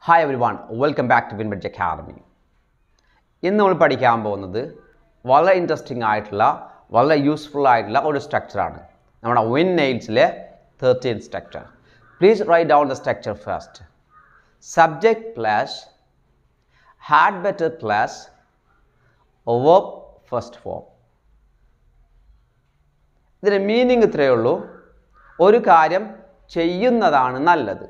hi everyone welcome back to Winbudge academy ഇന്ന് നമ്മൾ പഠിക്കാൻ പോകുന്നത് വളരെ ഇൻട്രസ്റ്റിംഗ് ആയിട്ടുള്ള വളരെ യൂസ്ഫുൾ ആയിട്ടുള്ള ഒരു സ്ട്രക്ചറാണ് നമ്മുടെ വിൻ നെയിൽസിലെ thirteen structure please write down the structure first subject plus had better plus verb first form ഇതിൻ്റെ മീനിങ് ഇത്രയേ ഉള്ളൂ ഒരു കാര്യം ചെയ്യുന്നതാണ് നല്ലത്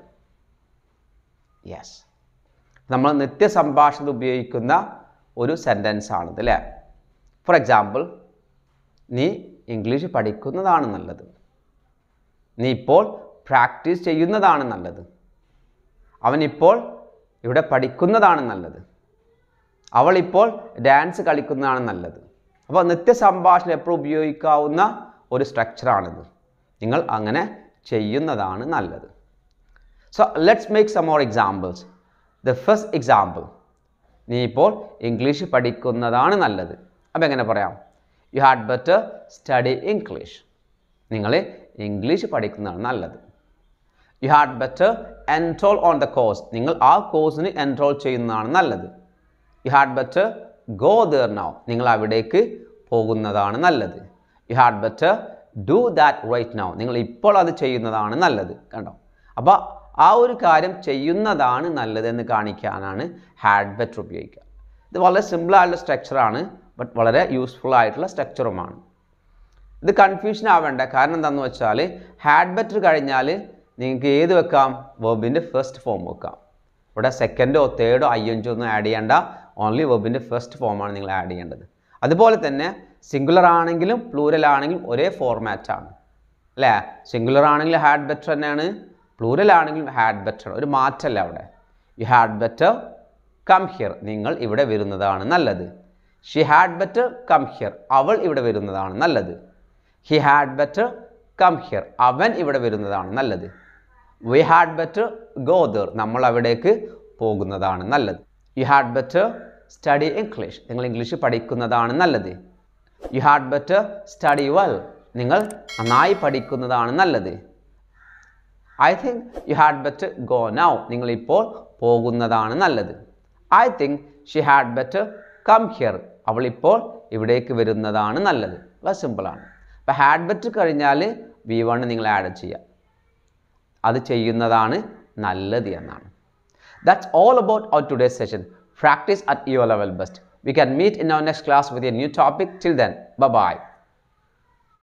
യെസ് നമ്മൾ നിത്യസംഭാഷണത്തിൽ ഉപയോഗിക്കുന്ന ഒരു സെൻറ്റൻസ് ആണിത് അല്ലേ ഫോർ എക്സാമ്പിൾ നീ ഇംഗ്ലീഷ് പഠിക്കുന്നതാണ് നല്ലത് നീ ഇപ്പോൾ പ്രാക്ടീസ് ചെയ്യുന്നതാണ് നല്ലത് അവനിപ്പോൾ ഇവിടെ പഠിക്കുന്നതാണ് നല്ലത് അവളിപ്പോൾ ഡാൻസ് കളിക്കുന്നതാണ് നല്ലത് അപ്പോൾ നിത്യസംഭാഷണം എപ്പോഴും ഉപയോഗിക്കാവുന്ന ഒരു സ്ട്രക്ചറാണിത് നിങ്ങൾ അങ്ങനെ ചെയ്യുന്നതാണ് നല്ലത് so let's make some more examples the first example നീ ഇപ്പോൾ ഇംഗ്ലീഷ് പഠിക്കുന്നതാണ് നല്ലത് അപ്പോൾ എങ്ങനെ പറയാം you had better study English നിങ്ങൾ ഇംഗ്ലീഷ് പഠിക്കുന്നതാണ് നല്ലത് you had better enrol on the course നിങ്ങൾ ആ കോഴ്സിന് എൻറോൾ ചെയ്യുന്നതാണ് നല്ലത് you had better go there now നിങ്ങൾ അവിടേക്ക് പോകുന്നതാണ് നല്ലത് you had better do that right now നിങ്ങൾ ഇപ്പോൾ അത് ചെയ്യുന്നതാണ് നല്ലത് കണ്ടോ അപ്പോൾ ആ ഒരു കാര്യം ചെയ്യുന്നതാണ് നല്ലത് എന്ന് കാണിക്കാനാണ് ഹാഡ് ബെറ്റർ ഉപയോഗിക്കുക ഇത് വളരെ സിമ്പിൾ ആയിട്ടുള്ള സ്ട്രക്ചറാണ് ബട്ട് വളരെ യൂസ്ഫുൾ ആയിട്ടുള്ള സ്ട്രക്ചറുമാണ് ഇത് കൺഫ്യൂഷൻ ആവേണ്ട കാരണം എന്താണെന്ന് വെച്ചാൽ ഹാഡ് ബെറ്റർ കഴിഞ്ഞാൽ നിങ്ങൾക്ക് ഏത് വെക്കാം വെബിൻ്റെ ഫസ്റ്റ് ഫോം വെക്കാം ഇവിടെ സെക്കൻഡോ തേർഡോ അയ്യഞ്ചോ ഒന്നും ആഡ് ചെയ്യേണ്ട ഓൺലി വെബിൻ്റെ ഫസ്റ്റ് ഫോമാണ് നിങ്ങൾ ആഡ് ചെയ്യേണ്ടത് അതുപോലെ തന്നെ സിംഗുലർ ആണെങ്കിലും പ്ലൂരൽ ആണെങ്കിലും ഒരേ ഫോർമാറ്റാണ് അല്ലേ സിംഗുലർ ആണെങ്കിൽ ഹാഡ് ബെറ്റർ തന്നെയാണ് പ്ലൂരൽ ആണെങ്കിലും ഹാഡ് ബെറ്റർ ഒരു മാറ്റമല്ല അവിടെ you had better come here നിങ്ങൾ ഇവിടെ വരുന്നതാണ് നല്ലത് she had better come here അവൾ ഇവിടെ വരുന്നതാണ് നല്ലത് he had better come here അവൻ ഇവിടെ വരുന്നതാണ് നല്ലത് we had better go there നമ്മൾ അവിടേക്ക് പോകുന്നതാണ് നല്ലത് you had better study English നിങ്ങൾ ഇംഗ്ലീഷ് പഠിക്കുന്നതാണ് നല്ലത് you had better study well നിങ്ങൾ നന്നായി പഠിക്കുന്നതാണ് നല്ലത് I think you had better go now നിങ്ങൾ ഇപ്പോൾ പോകുന്നതാണ് നല്ലത് I think she had better come here അവൾ ഇപ്പോൾ ഇവിടേക്ക് വരുന്നതാണ് നല്ലത് വളരെ സിമ്പിളാണ് അപ്പോൾ ഹാഡ് ബെറ്റർ കഴിഞ്ഞാൽ വി വൺ നിങ്ങൾ ആഡ് ചെയ്യാം അത് ചെയ്യുന്നതാണ് നല്ലത് എന്നാണ് that's all about our today's session practice at your level best we can meet in our next class with a new topic till then by